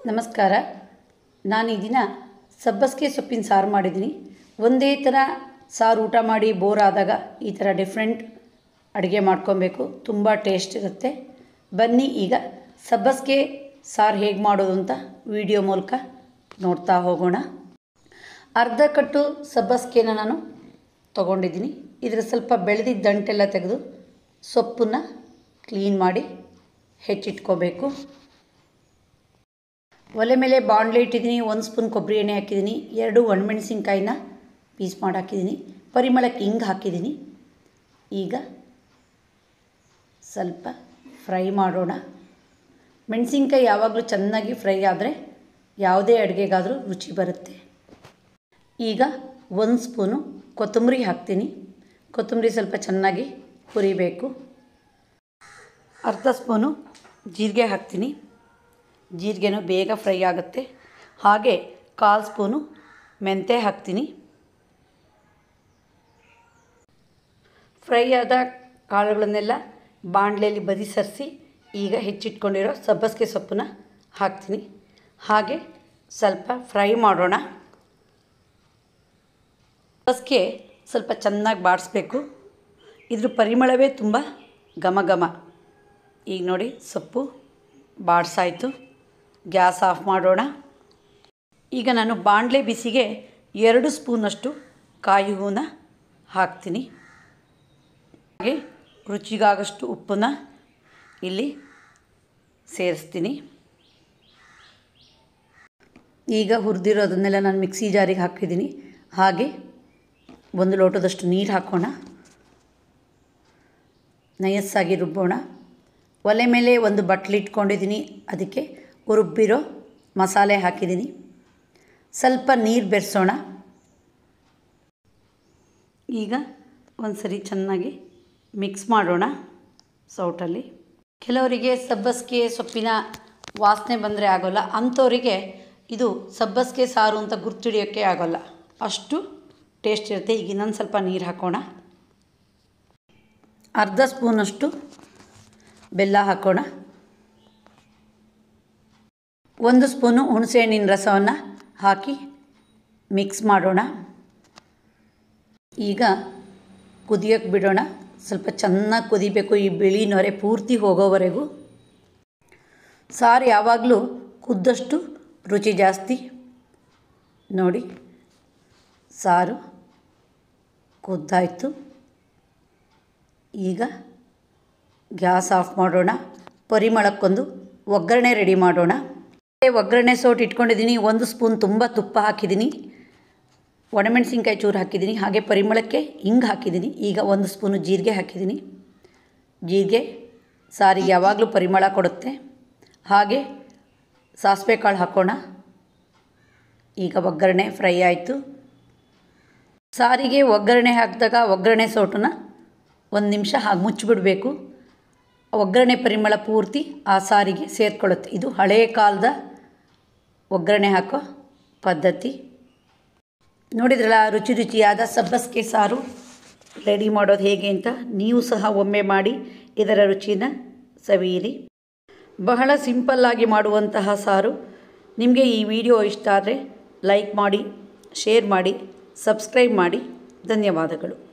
ನಮಸ್ಕಾರ ನಾನು ಈ ದಿನ ಸಬ್ಬಸಿಗೆ ಸೊಪ್ಪಿನ ಸಾರು ಮಾಡಿದ್ದೀನಿ ಒಂದೇ ಥರ ಸಾರು ಊಟ ಮಾಡಿ ಬೋರ್ ಆದಾಗ ಈ ಥರ ಡಿಫ್ರೆಂಟ್ ಅಡುಗೆ ಮಾಡ್ಕೊಬೇಕು ತುಂಬ ಟೇಸ್ಟ್ ಇರುತ್ತೆ ಬನ್ನಿ ಈಗ ಸಬ್ಬಸಿಗೆ ಸಾರು ಹೇಗೆ ಮಾಡೋದು ಅಂತ ವಿಡಿಯೋ ಮೂಲಕ ನೋಡ್ತಾ ಹೋಗೋಣ ಅರ್ಧ ಕಟ್ಟು ಸಬ್ಬಸಿಗೆನ ನಾನು ತೊಗೊಂಡಿದ್ದೀನಿ ಇದರ ಸ್ವಲ್ಪ ಬೆಳೆದಿದ್ದ ದಂಟೆಲ್ಲ ತೆಗೆದು ಸೊಪ್ಪನ್ನು ಕ್ಲೀನ್ ಮಾಡಿ ಹೆಚ್ಚಿಟ್ಕೋಬೇಕು ಒಲೆ ಮೇಲೆ ಬಾಣಲೆ ಇಟ್ಟಿದ್ದೀನಿ ಒಂದು ಸ್ಪೂನ್ ಕೊಬ್ಬರಿ ಎಣ್ಣೆ ಹಾಕಿದ್ದೀನಿ ಎರಡು ಒಣಮೆಣಸಿನ್ಕಾಯಿನ ಪೀಸ್ ಮಾಡಿ ಹಾಕಿದ್ದೀನಿ ಪರಿಮಳಕ್ಕೆ ಹಿಂಗೆ ಹಾಕಿದ್ದೀನಿ ಈಗ ಸ್ವಲ್ಪ ಫ್ರೈ ಮಾಡೋಣ ಮೆಣಸಿನ್ಕಾಯಿ ಯಾವಾಗಲೂ ಚೆನ್ನಾಗಿ ಫ್ರೈ ಆದರೆ ಯಾವುದೇ ಅಡುಗೆಗಾದರೂ ರುಚಿ ಬರುತ್ತೆ ಈಗ ಒಂದು ಸ್ಪೂನು ಕೊತ್ತಂಬರಿ ಹಾಕ್ತೀನಿ ಕೊತ್ತಂಬರಿ ಸ್ವಲ್ಪ ಚೆನ್ನಾಗಿ ಹುರಿಬೇಕು ಅರ್ಧ ಸ್ಪೂನು ಜೀರಿಗೆ ಹಾಕ್ತೀನಿ ಜೀರಿಗೆನೂ ಬೇಗ ಫ್ರೈ ಆಗುತ್ತೆ ಹಾಗೆ ಕಾಲು ಸ್ಪೂನು ಮೆಂತ್ಯ ಹಾಕ್ತೀನಿ ಫ್ರೈ ಆದ ಕಾಳುಗಳನ್ನೆಲ್ಲ ಬಾಣಲೆಯಲ್ಲಿ ಬದಿ ಸರಿಸಿ ಈಗ ಹೆಚ್ಚಿಟ್ಕೊಂಡಿರೋ ಸಬ್ಬಸಿಗೆ ಸೊಪ್ಪನ್ನ ಹಾಕ್ತೀನಿ ಹಾಗೆ ಸ್ವಲ್ಪ ಫ್ರೈ ಮಾಡೋಣ ಸಬ್ಬಸಿಗೆ ಸ್ವಲ್ಪ ಚೆನ್ನಾಗಿ ಬಾಡಿಸ್ಬೇಕು ಇದ್ರ ಪರಿಮಳವೇ ತುಂಬ ಘಮ ಘಮ ಈಗ ನೋಡಿ ಸೊಪ್ಪು ಬಾಡಿಸಾಯಿತು ಗ್ಯಾಸ್ ಆಫ್ ಮಾಡೋಣ ಈಗ ನಾನು ಬಾಣಲೆ ಬಿಸಿಗೆ ಎರಡು ಸ್ಪೂನಷ್ಟು ಕಾಯಿ ಹೂವನ್ನ ಹಾಕ್ತೀನಿ ಹಾಗೆ ರುಚಿಗಾಗಷ್ಟು ಉಪ್ಪನ್ನ ಇಲ್ಲಿ ಸೇರಿಸ್ತೀನಿ ಈಗ ಹುರಿದಿರೋದನ್ನೆಲ್ಲ ನಾನು ಮಿಕ್ಸಿ ಜಾರಿಗೆ ಹಾಕಿದ್ದೀನಿ ಹಾಗೆ ಒಂದು ಲೋಟದಷ್ಟು ನೀರು ಹಾಕೋಣ ನಯಸ್ಸಾಗಿ ರುಬ್ಬೋಣ ಒಲೆ ಮೇಲೆ ಒಂದು ಬಟ್ಲು ಇಟ್ಕೊಂಡಿದ್ದೀನಿ ಅದಕ್ಕೆ ರುಬ್ಬಿರೋ ಮಸಾಲೆ ಹಾಕಿದ್ದೀನಿ ಸ್ವಲ್ಪ ನೀರು ಬೆರೆಸೋಣ ಈಗ ಒಂದು ಸರಿ ಚೆನ್ನಾಗಿ ಮಿಕ್ಸ್ ಮಾಡೋಣ ಸೌಟಲ್ಲಿ ಕೆಲವರಿಗೆ ಸಬ್ಬಸಿಗೆ ಸೊಪ್ಪಿನ ವಾಸನೆ ಬಂದರೆ ಆಗೋಲ್ಲ ಅಂಥವರಿಗೆ ಇದು ಸಬ್ಬಸಿಗೆ ಸಾರು ಅಂತ ಗುರ್ತಿಡಿಯೋಕ್ಕೆ ಆಗೋಲ್ಲ ಅಷ್ಟು ಟೇಸ್ಟ್ ಇರುತ್ತೆ ಈಗ ಇನ್ನೊಂದು ಸ್ವಲ್ಪ ನೀರು ಹಾಕೋಣ ಅರ್ಧ ಸ್ಪೂನಷ್ಟು ಬೆಲ್ಲ ಹಾಕೋಣ ಒಂದು ಸ್ಪೂನು ಹುಣಸೆಹಣ್ಣಿನ ರಸವನ್ನು ಹಾಕಿ ಮಿಕ್ಸ್ ಮಾಡೋಣ ಈಗ ಕುದಿಯೋಕ್ಕೆ ಬಿಡೋಣ ಸ್ವಲ್ಪ ಚೆನ್ನಾಗಿ ಕುದಿಬೇಕು ಈ ಬಿಳಿ ನೊರೆ ಪೂರ್ತಿ ಹೋಗೋವರೆಗೂ ಸಾರು ಯಾವಾಗಲೂ ಕುದ್ದಷ್ಟು ರುಚಿ ಜಾಸ್ತಿ ನೋಡಿ ಸಾರು ಕುದ್ದಾಯಿತು ಈಗ ಗ್ಯಾಸ್ ಆಫ್ ಮಾಡೋಣ ಪರಿಮಳಕ್ಕೊಂದು ಒಗ್ಗರಣೆ ರೆಡಿ ಮಾಡೋಣ ಒಗ್ಗರಣೆ ಸೋಟ್ ಇಟ್ಕೊಂಡಿದ್ದೀನಿ ಒಂದು ಸ್ಪೂನ್ ತುಂಬ ತುಪ್ಪ ಹಾಕಿದ್ದೀನಿ ಒಣಮೆಣಸಿನ್ಕಾಯಿ ಚೂರು ಹಾಕಿದ್ದೀನಿ ಹಾಗೆ ಪರಿಮಳಕ್ಕೆ ಹಿಂಗೆ ಹಾಕಿದ್ದೀನಿ ಈಗ ಒಂದು ಸ್ಪೂನು ಜೀರಿಗೆ ಹಾಕಿದ್ದೀನಿ ಜೀರಿಗೆ ಸಾರಿಗೆ ಯಾವಾಗಲೂ ಪರಿಮಳ ಕೊಡುತ್ತೆ ಹಾಗೆ ಸಾಸಿವೆ ಕಾಳು ಹಾಕೋಣ ಈಗ ಒಗ್ಗರಣೆ ಫ್ರೈ ಆಯಿತು ಸಾರಿಗೆ ಒಗ್ಗರಣೆ ಹಾಕಿದಾಗ ಒಗ್ಗರಣೆ ಸೋಟನ್ನ ಒಂದು ನಿಮಿಷ ಹಾಗೆ ಮುಚ್ಚಿಬಿಡಬೇಕು ಒಗ್ಗರಣೆ ಪರಿಮಳ ಪೂರ್ತಿ ಆ ಸಾರಿಗೆ ಸೇರಿಕೊಳ್ಳುತ್ತೆ ಇದು ಹಳೆಯ ಕಾಲದ ಒಗ್ಗರಣೆ ಹಾಕೋ ಪದ್ಧತಿ ನೋಡಿದ್ರಲ್ಲ ರುಚಿ ರುಚಿಯಾದ ಸಬ್ಬಸಿಗೆ ಸಾರು ರೆಡಿ ಮಾಡೋದು ಹೇಗೆ ಅಂತ ನೀವು ಸಹ ಒಮ್ಮೆ ಮಾಡಿ ಇದರ ರುಚಿನ ಸವಿಯಿರಿ ಬಹಳ ಸಿಂಪಲ್ಲಾಗಿ ಮಾಡುವಂತಹ ಸಾರು ನಿಮಗೆ ಈ ವಿಡಿಯೋ ಇಷ್ಟ ಆದರೆ ಲೈಕ್ ಮಾಡಿ ಶೇರ್ ಮಾಡಿ ಸಬ್ಸ್ಕ್ರೈಬ್ ಮಾಡಿ ಧನ್ಯವಾದಗಳು